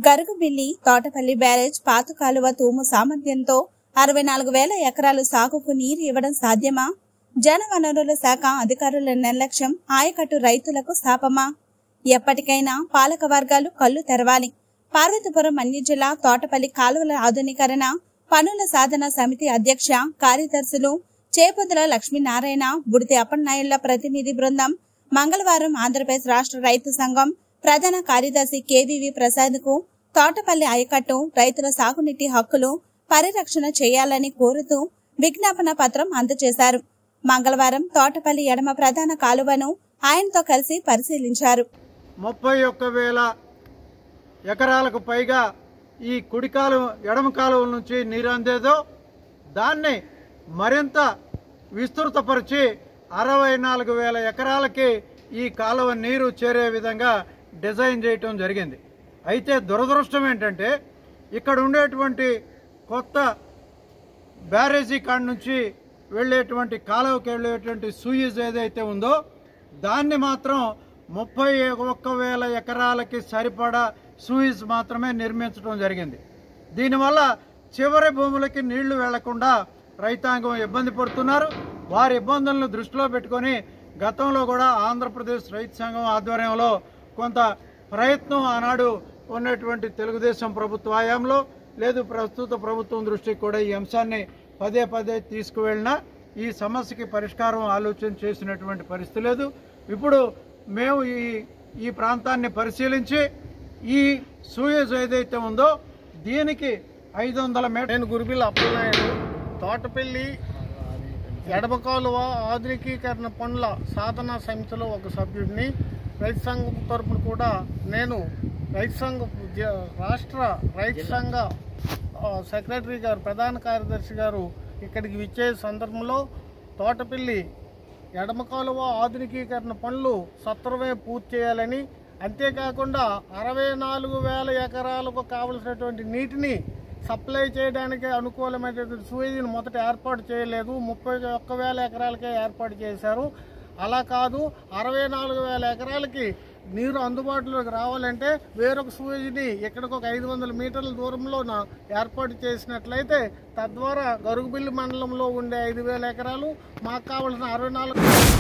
Garugubilli Thotapalli barrage పాత కాలువ తూము సామర్థ్యంతో అరవై నాలుగు వేల ఎకరాలు సాగుకు నీరు ఇవ్వడం సాధ్యమా జనవనరుల శాఖ అధికారుల నిర్లక్ష్యం ఆయకట్టు రైతులకు శాపమా ఎప్పటికైనా పాలక వర్గాలు కళ్ళు తెరవాలి పార్వతీపురం అన్ని జిల్లా తోటపల్లి కాలువల ఆధునీకరణ పనుల సాధన సమితి అధ్యక్ష కార్యదర్శులు చేపుదుల లక్ష్మీనారాయణ బుడితి అప్పన్నాయుళ్ల ప్రతినిధి బృందం మంగళవారం ఆంధ్రప్రదేశ్ రాష్ట్ర రైతు సంఘం ప్రధాన కార్యదర్శి కేవీవి ప్రసాద్ కు తోటపల్లి ఆయకట్టు రైతుల సాగునీటి హక్కులు పరిరక్షణ చేయాలని కోరుతూ విజ్ఞాపన పత్రం అందజేశారు మంగళవారం తోటపల్లి ఎడమ ప్రధాన కాలువను ఆయనతో కలిసి పరిశీలించారు ముప్పై ఒక్క వేల ఎకరాలకు పైగా ఈ కుడి కాలువ ఎడమ కాలువల నుంచి నీరు అందేదో దాన్ని మరింత విస్తృతపరిచి అరవై నాలుగు వేల ఎకరాలకి ఈ కాలువ నీరు చేరే విధంగా డిజైన్ చేయటం జరిగింది అయితే దురదృష్టం ఏంటంటే ఇక్కడ ఉండేటువంటి కొత్త బ్యారేజీ కాడ నుంచి వెళ్ళేటువంటి కాలువకి వెళ్ళేటువంటి సూయిజ్ ఏదైతే ఉందో దాన్ని మాత్రం ముప్పై ఒక్క వేల ఎకరాలకి సరిపడా సూయిజ్ మాత్రమే నిర్మించడం జరిగింది దీనివల్ల చివరి భూములకి నీళ్లు వెళ్లకుండా రైతాంగం ఇబ్బంది పడుతున్నారు వారి ఇబ్బందులను దృష్టిలో పెట్టుకొని గతంలో కూడా ఆంధ్రప్రదేశ్ రైతు సంఘం ఆధ్వర్యంలో కొంత ప్రయత్నం ఆనాడు ఉన్నటువంటి తెలుగుదేశం ప్రభుత్వ హయాంలో లేదు ప్రస్తుత ప్రభుత్వం దృష్టికి కూడా ఈ అంశాన్ని పదే పదే తీసుకువెళ్ళినా ఈ సమస్యకి పరిష్కారం ఆలోచన చేసినటువంటి పరిస్థితి లేదు ఇప్పుడు మేము ఈ ఈ ప్రాంతాన్ని పరిశీలించి ఈ సూయజ్ ఏదైతే ఉందో దీనికి ఐదు వందల మీటర్ నేను గురుబిల్ అప్పలనాయుడు తోటపల్లి ఎడమ కాలువ ఆధునికీకరణ పనుల సాధన సమితిలో ఒక సభ్యుడిని రైతు సంఘం తరపున కూడా నేను రైతు సంఘ జ- రాష్ట్ర రైతు సంఘ ఆ, సెక్రటరీ గారు ప్రధాన కార్యదర్శి గారు ఇక్కడికి విచ్చే సందర్భంలో తోటపల్లి ఎడమ కాలువ ఆధునికీకరణ పనులు సత్వరమే పూర్తి చేయాలని అంతేకాకుండా అరవై నాలుగు వేల ఎకరాలకు కావలసినటువంటి నీటిని సప్లై చేయడానికి అనుకూలమైనటువంటి సూయిని మొదట ఏర్పాటు చేయలేదు ముప్పై ఒక్క వేల ఎకరాలకే ఏర్పాటు చేశారు అలా కాదు అరవై నాలుగు వేల ఎకరాలకి నీరు అందుబాటులోకి రావాలంటే వేరొక సూయిని ఇక్కడికి ఒక ఐదు వందల మీటర్ల దూరంలో ఏర్పాటు చేసినట్లయితే తద్వారా గరుగుబిల్లి మండలంలో ఉండే ఐదు వేల ఎకరాలు మాకు కావలసిన అరవై నాలుగు